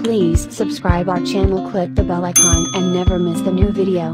Please subscribe our channel click the bell icon and never miss the new video.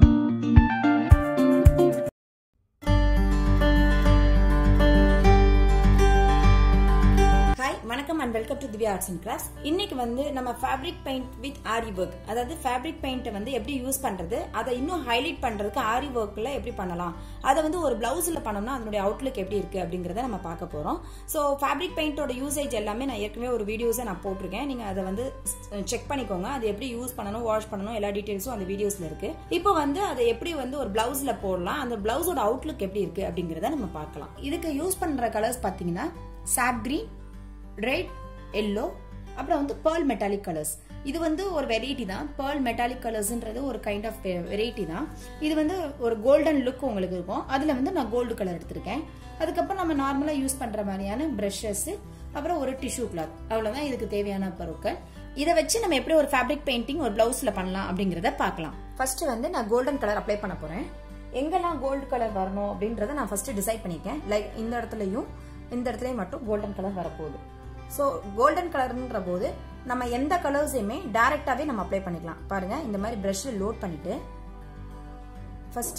Hi வணக்கம் and welcome to Divya arts and crafts இன்னைக்கு வந்து நம்ம fabric paint with aari work அதாவது fabric பெயிண்ட்டை வந்து எப்படி use பண்றது அதை இன்னும் ஹைலைட் பண்றதுக்கு ஆரி ஒர்க்ல எப்படி பண்ணலாம் அதை வந்து ஒரு பிளவுஸ்ல பண்ணோம்னா அதனுடைய அவுட்லுக் எப்படி இருக்கு அப்படிங்கறத நம்ம பார்க்க போறோம் ஸோ ஃபேப்ரிக் பெயிண்டோட யூசேஜ் எல்லாமே நான் ஏற்கனவே ஒரு வீடியோஸை நான் போட்டிருக்கேன் நீங்க அதை வந்து செக் பண்ணிக்கோங்க அது எப்படி யூஸ் பண்ணணும் வாஷ் பண்ணணும் எல்லா டீடைல்ஸும் அந்த வீடியோஸ்ல இருக்கு இப்போ வந்து அதை எப்படி வந்து ஒரு பிளவுஸ்ல போடலாம் அந்த பிளவுஸோட அவுட்லுக் எப்படி இருக்கு அப்படிங்கறத நம்ம பார்க்கலாம் இதுக்கு யூஸ் பண்ற கலர்ஸ் பாத்தீங்கன்னா சாப் கிரீன் ரெட் எல்லோ அப்புறம் வந்து பேர்ல் மெட்டாலிக் கலர்ஸ் இது வந்து ஒரு வெரைட்டி தான் பேர்ல் மெட்டாலிக் கலர்ஸ்ன்றது ஒரு கைண்ட் ஆஃப் வெரைட்டி தான் இது வந்து ஒரு கோல்டன் லுக் உங்களுக்கு இருக்கும் அதில் வந்து நான் கோல்டு கலர் எடுத்திருக்கேன் அதுக்கப்புறம் நம்ம நார்மலாக யூஸ் பண்ணுற மாதிரியான ப்ரஷஸ் அப்புறம் ஒரு டிஷ்யூ கிளாத் அவ்வளோதான் இதுக்கு தேவையான பொருட்கள் இதை வச்சு நம்ம எப்படி ஒரு ஃபேப்ரிக் பெயிண்டிங் ஒரு பிளவுஸில் பண்ணலாம் அப்படிங்கிறத பார்க்கலாம் ஃபர்ஸ்ட் வந்து நான் கோல்டன் கலர் அப்ளை பண்ண போகிறேன் எங்கெல்லாம் கோல்டு கலர் வரணும் அப்படின்றத நான் ஃபர்ஸ்ட் டிசைட் பண்ணியிருக்கேன் லைக் இந்த இடத்துலையும் இந்த இடத்துலையும் மட்டும் கோல்டன் கலர் வரப்போகுது ஸோ கோல்டன் கலர்ன்ற போது நம்ம எந்த கலர்ஸையுமே டைரக்டாவே நம்ம அப்ளை பண்ணிக்கலாம் பாருங்க இந்த மாதிரி ப்ரஷ்ல லோட் பண்ணிட்டு ஃபர்ஸ்ட்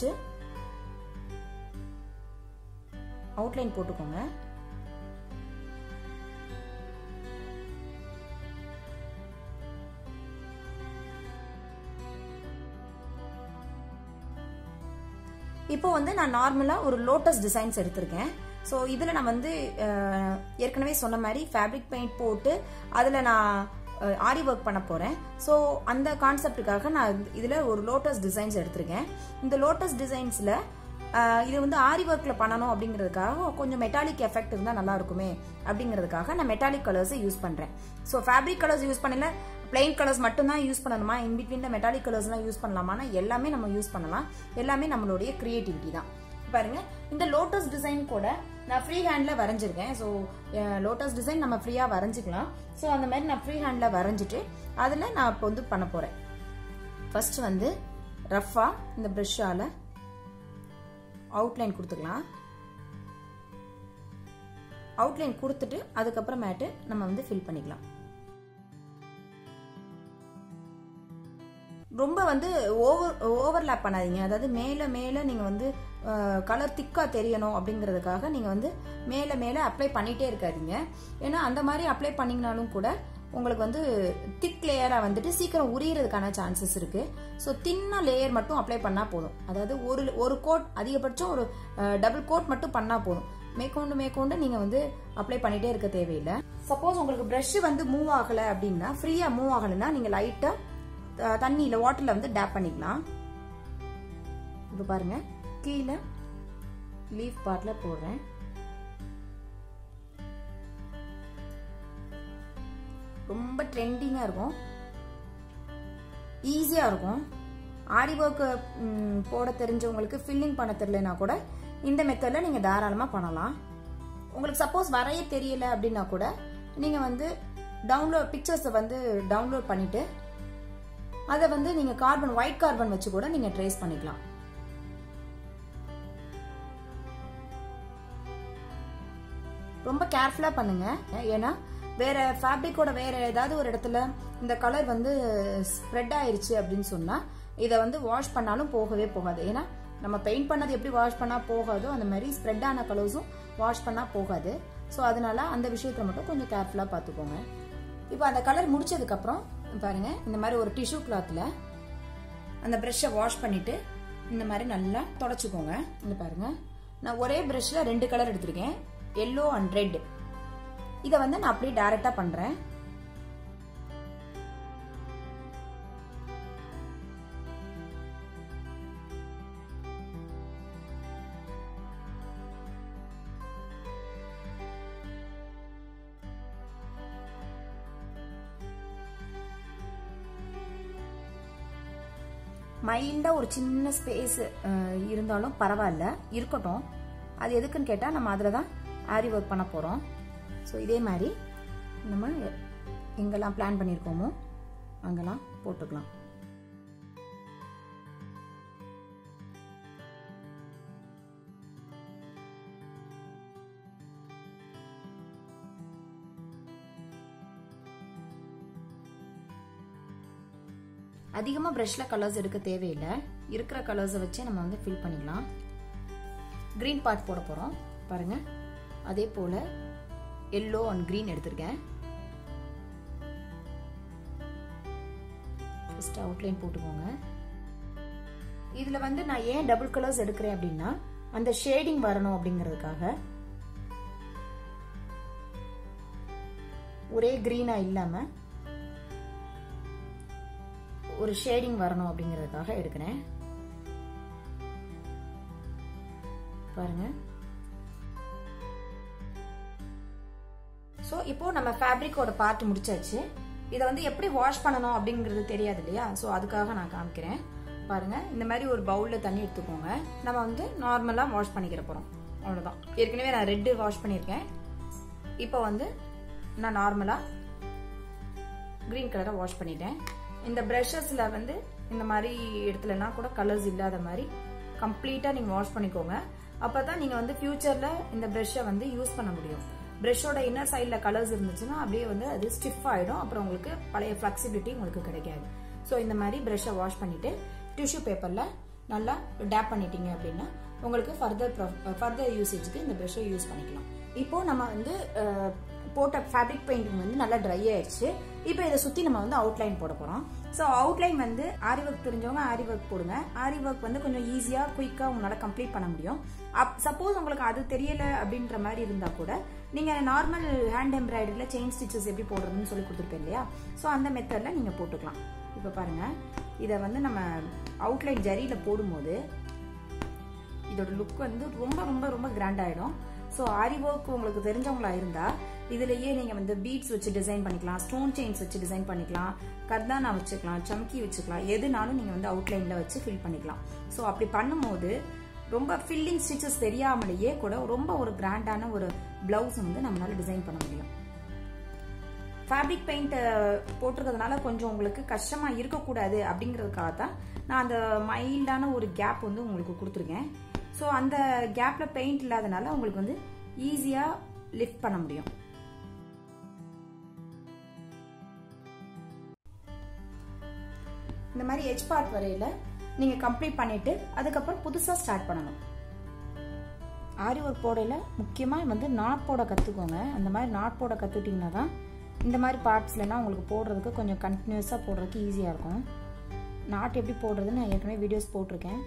அவுட்லைன் போட்டுக்கோங்க இப்போ வந்து நான் நார்மலாக ஒரு லோட்டஸ் டிசைன்ஸ் எடுத்திருக்கேன் ஸோ இதில் நான் வந்து ஏற்கனவே சொன்ன மாதிரி ஃபேப்ரிக் பெயிண்ட் போட்டு அதில் நான் ஆரி ஒர்க் பண்ண போகிறேன் ஸோ அந்த கான்செப்டுக்காக நான் இதில் ஒரு லோட்டஸ் டிசைன்ஸ் எடுத்திருக்கேன் இந்த லோட்டஸ் டிசைன்ஸில் இது வந்து ஆரி ஒர்க்கில் பண்ணணும் அப்படிங்கிறதுக்காக கொஞ்சம் மெட்டாலிக் எஃபெக்ட் இருந்தால் நல்லா இருக்குமே அப்படிங்கிறதுக்காக நான் மெட்டாலிக் கலர்ஸை யூஸ் பண்ணுறேன் ஸோ ஃபேப்ரிக் கலர்ஸ் யூஸ் பண்ணல பிளெயின் கலர்ஸ் மட்டும்தான் யூஸ் பண்ணணுமா இன் பிட்வீன் மெட்டாலிக் கலர்ஸ்லாம் யூஸ் பண்ணலாமான்னா எல்லாமே நம்ம யூஸ் பண்ணலாம் எல்லாமே நம்மளுடைய கிரியேட்டிவிட்டி தான் பாருங்க இந்த லோட்டஸ் டிசைன் கூட நான் ஃப்ரீ ஹேண்ட்ல வரைஞ்சிருக்கேன் ஸோ லோட்டஸ் டிசைன் நம்ம ஃப்ரீயா வரைஞ்சிக்கலாம் ஸோ அந்த மாதிரி நான் ஃப்ரீ ஹேண்ட்ல வரைஞ்சிட்டு அதில் நான் இப்போ வந்து பண்ண போறேன் ஃபர்ஸ்ட் வந்து ரஃபா இந்த ப்ரஷ்ஷால அவுட்லைன் கொடுத்துக்கலாம் அவுட்லைன் கொடுத்துட்டு அதுக்கப்புறமேட்டு நம்ம வந்து ஃபில் பண்ணிக்கலாம் ரொம்ப வந்து ஓவர் ஓவர்லேப் பண்ணாதீங்க அதாவது மேலே மேலே நீங்கள் வந்து கலர் திக்காக தெரியணும் அப்படிங்கிறதுக்காக நீங்கள் வந்து மேலே மேலே அப்ளை பண்ணிகிட்டே இருக்காதீங்க ஏன்னா அந்த மாதிரி அப்ளை பண்ணிங்கனாலும் கூட உங்களுக்கு வந்து திக் லேயராக வந்துட்டு சீக்கிரம் உரியறதுக்கான சான்சஸ் இருக்கு ஸோ தின்ன லேயர் மட்டும் அப்ளை பண்ணால் போதும் அதாவது ஒரு ஒரு கோட் அதிகபட்சம் ஒரு டபுள் கோட் மட்டும் பண்ணால் போதும் மேற்கொண்டு மேற்கொண்டு நீங்கள் வந்து அப்ளை பண்ணிட்டே இருக்க தேவையில்லை சப்போஸ் உங்களுக்கு ப்ரஷ் வந்து மூவ் ஆகலை அப்படின்னா ஃப்ரீயாக மூவ் ஆகலைன்னா நீங்கள் லைட்டாக தண்ணியில் வாட்டரில் வந்து டேப் பண்ணிக்கலாம் இப்போ பாருங்க கீழே லீஃப் பார்ட்டில் போடுறேன் ரொம்ப ட்ரெண்டிங்காக இருக்கும் ஈஸியாக இருக்கும் ஆரி ஒர்க்கு போட தெரிஞ்சவங்களுக்கு ஃபில்லிங் பண்ண தெரியலனா கூட இந்த மெத்தடில் நீங்கள் தாராளமாக பண்ணலாம் உங்களுக்கு சப்போஸ் வரைய தெரியல அப்படின்னா கூட நீங்கள் வந்து டவுன்லோட் பிக்சர்ஸை வந்து டவுன்லோட் பண்ணிவிட்டு அதை வந்து நீங்க கார்பன் ஒயிட் கார்பன் வச்சு கூட நீங்க ட்ரேஸ் பண்ணிக்கலாம் ரொம்ப கேர்ஃபுல்லா பண்ணுங்க ஏன்னா வேற ஃபேப்ரிக்கோட வேற ஏதாவது ஒரு இடத்துல இந்த கலர் வந்து ஸ்ப்ரெட் ஆயிருச்சு அப்படின்னு சொன்னா இதை வந்து வாஷ் பண்ணாலும் போகவே போகாது ஏன்னா நம்ம பெயிண்ட் பண்ணது எப்படி வாஷ் பண்ணா போகாதோ அந்த மாதிரி ஸ்ப்ரெட் ஆன கலர்ஸும் வாஷ் பண்ணா போகாது ஸோ அதனால அந்த விஷயத்துல மட்டும் கொஞ்சம் கேர்ஃபுல்லா பார்த்துக்கோங்க இப்போ அந்த கலர் முடிச்சதுக்கு அப்புறம் பாருங்க இந்த மாதிரி ஒரு டிஷ்யூ கிளாத்ல அந்த ப்ரஷ்ஷை வாஷ் பண்ணிட்டு இந்த மாதிரி நல்லா தொடச்சிக்கோங்க இந்த பாருங்க நான் ஒரே ப்ரஷ்ல ரெண்டு கலர் எடுத்திருக்கேன் எல்லோ அண்ட் ரெட் இதை வந்து நான் அப்படியே டைரக்டா பண்றேன் மைல்டாக ஒரு சின்ன ஸ்பேஸ் இருந்தாலும் பரவாயில்ல இருக்கட்டும் அது எதுக்குன்னு கேட்டால் நம்ம அதில் தான் ஆரி ஒர்க் பண்ண போகிறோம் ஸோ இதே மாதிரி நம்ம எங்கெல்லாம் பிளான் பண்ணியிருக்கோமோ அங்கெல்லாம் போட்டுக்கலாம் அதிகமாக ப்ரஷில் கலர்ஸ் எடுக்க தேவையில்லை இருக்கிற கலர்ஸை வச்சே நம்ம வந்து ஃபில் பண்ணிக்கலாம் க்ரீன் பார்ட் போட போகிறோம் பாருங்கள் அதே போல் எல்லோ அண்ட் க்ரீன் எடுத்திருக்கேன் ஃபஸ்ட்டு அவுட்லைன் போட்டுக்கோங்க இதில் வந்து நான் ஏன் டபுள் கலர்ஸ் எடுக்கிறேன் அப்படின்னா அந்த ஷேடிங் வரணும் அப்படிங்கிறதுக்காக ஒரே க்ரீனாக இல்லாமல் ஒரு ஷேடிங் வரணும் அப்படிங்கிறதுக்காக எடுக்கிறேன் பாருங்க ஸோ இப்போ நம்ம ஃபேப்ரிக்கோட பார்ட் முடிச்சாச்சு இதை வந்து எப்படி வாஷ் பண்ணணும் அப்படிங்கிறது தெரியாது இல்லையா ஸோ அதுக்காக நான் காமிக்கிறேன் பாருங்க இந்த மாதிரி ஒரு பவுலில் தண்ணி எடுத்துக்கோங்க நம்ம வந்து நார்மலாக வாஷ் பண்ணிக்கிற போகிறோம் அவ்வளோதான் ஏற்கனவே நான் ரெட்டு வாஷ் பண்ணியிருக்கேன் இப்போ வந்து நான் நார்மலாக க்ரீன் கலரை வாஷ் பண்ணிட்டேன் இந்த ப்ரஷஸில் வந்து இந்த மாதிரி இடத்துலனா கூட கலர்ஸ் இல்லாத மாதிரி கம்ப்ளீட்டாக நீங்கள் வாஷ் பண்ணிக்கோங்க அப்போ தான் நீங்கள் வந்து ஃப்யூச்சரில் இந்த ப்ரஷ்ஷை வந்து யூஸ் பண்ண முடியும் ப்ரஷ்ஷோட இன்னர் சைடில் கலர்ஸ் இருந்துச்சுன்னா அப்படியே வந்து அது ஸ்டிஃப் ஆகிடும் அப்புறம் உங்களுக்கு பழைய ஃப்ளெக்சிபிலிட்டி உங்களுக்கு கிடைக்காது ஸோ இந்த மாதிரி ப்ரஷ்ஷை வாஷ் பண்ணிவிட்டு டிஷ்யூ பேப்பரில் நல்லா டேப் பண்ணிட்டீங்க அப்படின்னா உங்களுக்கு ஃபர்தர் ஃபர்தர் யூசேஜுக்கு இந்த ப்ரஷ்ஷை யூஸ் பண்ணிக்கலாம் இப்போ நம்ம வந்து போட்ட ஃபேப்ரிக் பெயிண்டிங் வந்து நல்லா ட்ரை ஆயிடுச்சு இப்போ இதை சுற்றி நம்ம வந்து அவுட்லைன் போட போகிறோம் ஸோ அவுட்லைன் வந்து ஆரி ஒர்க் தெரிஞ்சவங்க ஆரி ஒர்க் போடுங்க ஆரி ஒர்க் வந்து கொஞ்சம் ஈஸியாக குயிக்காக உங்களால் கம்ப்ளீட் பண்ண முடியும் அப் சப்போஸ் உங்களுக்கு அது தெரியலை அப்படின்ற மாதிரி இருந்தால் கூட நீங்கள் நார்மல் ஹேண்ட் எம்ப்ராய்டரியில் செயின் ஸ்டிச்சஸ் எப்படி போடுறதுன்னு சொல்லி கொடுத்துருப்பேன் இல்லையா ஸோ அந்த மெத்தடில் நீங்கள் போட்டுக்கலாம் இப்போ பாருங்கள் இதை வந்து நம்ம அவுட்லைன் ஜரியில் போடும்போது இதோட லுக் வந்து ரொம்ப ரொம்ப ரொம்ப கிராண்ட் ஆகிடும் ஸோ ஆரி ஒர்க் உங்களுக்கு தெரிஞ்சவங்களா இருந்தால் இதுலயே நீங்கள் வந்து பீட்ஸ் வச்சு டிசைன் பண்ணிக்கலாம் ஸ்டோன் செயின்ஸ் வச்சு டிசைன் பண்ணிக்கலாம் கர்தானா வச்சுக்கலாம் சம்கி வச்சுக்கலாம் எதுனாலும் நீங்கள் வந்து அவுட்லைனில் வச்சு ஃபில் பண்ணிக்கலாம் ஸோ அப்படி பண்ணும்போது ரொம்ப ஃபில்லிங் ஸ்டிச்சஸ் தெரியாமலேயே கூட ரொம்ப ஒரு கிராண்டான ஒரு பிளவுஸ் வந்து நம்மளால டிசைன் பண்ண முடியும் ஃபேப்ரிக் பெயிண்ட் போட்டிருக்கிறதுனால கொஞ்சம் உங்களுக்கு கஷ்டமா இருக்கக்கூடாது அப்படிங்கிறதுக்காக தான் நான் அந்த மைல்டான ஒரு கேப் வந்து உங்களுக்கு கொடுத்துருக்கேன் ஸோ அந்த கேப்பில் பெயிண்ட் இல்லாதனால உங்களுக்கு வந்து ஈஸியாக லிஃப்ட் பண்ண முடியும் இந்த மாதிரி எச் பார்ட் வரையில நீங்கள் கம்ப்ளீட் பண்ணிட்டு அதுக்கப்புறம் புதுசாக ஸ்டார்ட் பண்ணணும் ஆரி ஒர்க் போடையில முக்கியமாக வந்து நாட் போட கற்றுக்கோங்க அந்த மாதிரி நாட் போட கற்றுட்டிங்கன்னா தான் இந்த மாதிரி பார்ட்ஸ்லாம் உங்களுக்கு போடுறதுக்கு கொஞ்சம் கண்டினியூஸாக போடுறதுக்கு ஈஸியாக இருக்கும் நாட் எப்படி போடுறதுன்னு நான் ஏற்கனவே வீடியோஸ் போட்டிருக்கேன்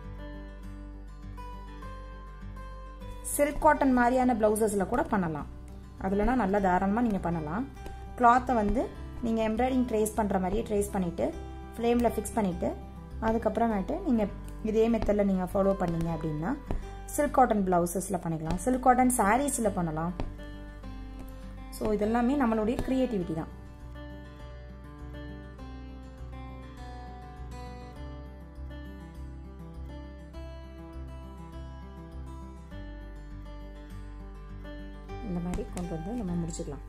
சில்க் காட்டன் மாதிரியான ப்ளவுசஸில் கூட பண்ணலாம் அதுலனா நல்லா தாராளமாக நீங்கள் பண்ணலாம் கிளாத்தை வந்து நீங்கள் எம்ப்ராய்டிங் ட்ரேஸ் பண்ணுற மாதிரியே ட்ரேஸ் பண்ணிவிட்டு ஃப்ளேமில் ஃபிக்ஸ் பண்ணிவிட்டு அதுக்கப்புறமேட்டு நீங்கள் இதே மெத்தடில் நீங்கள் ஃபாலோ பண்ணீங்க அப்படின்னா சில்க் காட்டன் ப்ளவுசஸில் பண்ணிக்கலாம் சில்க் காட்டன் சாரீஸில் பண்ணலாம் ஸோ இதெல்லாமே நம்மளுடைய க்ரியேட்டிவிட்டி தான் இந்த மாதிரி கொண்டு வந்து நம்ம முடிச்சுக்கலாம்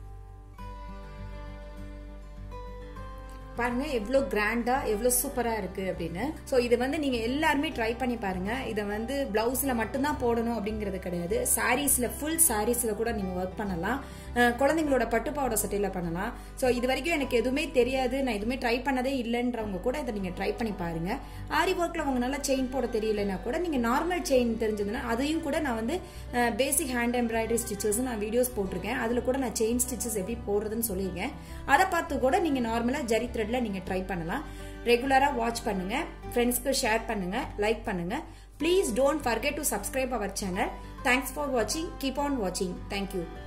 பாருங்க எவ்வளோ கிராண்டா எவ்வளோ சூப்பரா இருக்கு அப்படின்னு ஸோ இதை வந்து நீங்க எல்லாருமே ட்ரை பண்ணி பாருங்க இதை வந்து பிளவுஸ்ல மட்டும்தான் போடணும் அப்படிங்கிறது கிடையாது சாரீஸ்ல ஃபுல் சாரீஸ்ல கூட நீங்க ஒர்க் பண்ணலாம் குழந்தைங்களோட பட்டுப்பாவோட சட்டையில பண்ணலாம் ஸோ இது வரைக்கும் எனக்கு எதுவுமே தெரியாது நான் எதுவுமே ட்ரை பண்ணதே இல்லைன்றவங்க கூட இதை நீங்க ட்ரை பண்ணி பாருங்க ஆரி ஒர்க்ல அவங்க நல்லா செயின் போட தெரியலன்னா கூட நீங்க நார்மல் செயின் தெரிஞ்சதுன்னா அதையும் கூட நான் வந்து பேசிக் ஹேண்ட் எம்ப்ராய்டரி ஸ்டிச்சஸ் நான் வீடியோஸ் போட்டிருக்கேன் அதுல கூட நான் செயின் ஸ்டிச்சஸ் எப்படி போடுறதுன்னு சொல்லியிருக்கேன் அதை பார்த்து கூட நீங்க நார்மலா ஜரி த்ரெட்ல நீங்க ட்ரை பண்ணலாம் ரெகுலரா வாட்ச் பண்ணுங்க ஃப்ரெண்ட்ஸ்க்கு ஷேர் பண்ணுங்க லைக் பண்ணுங்க please don't forget to subscribe our channel thanks for வாட்சிங் கீப் ஆன் வாட்சிங் தேங்க்யூ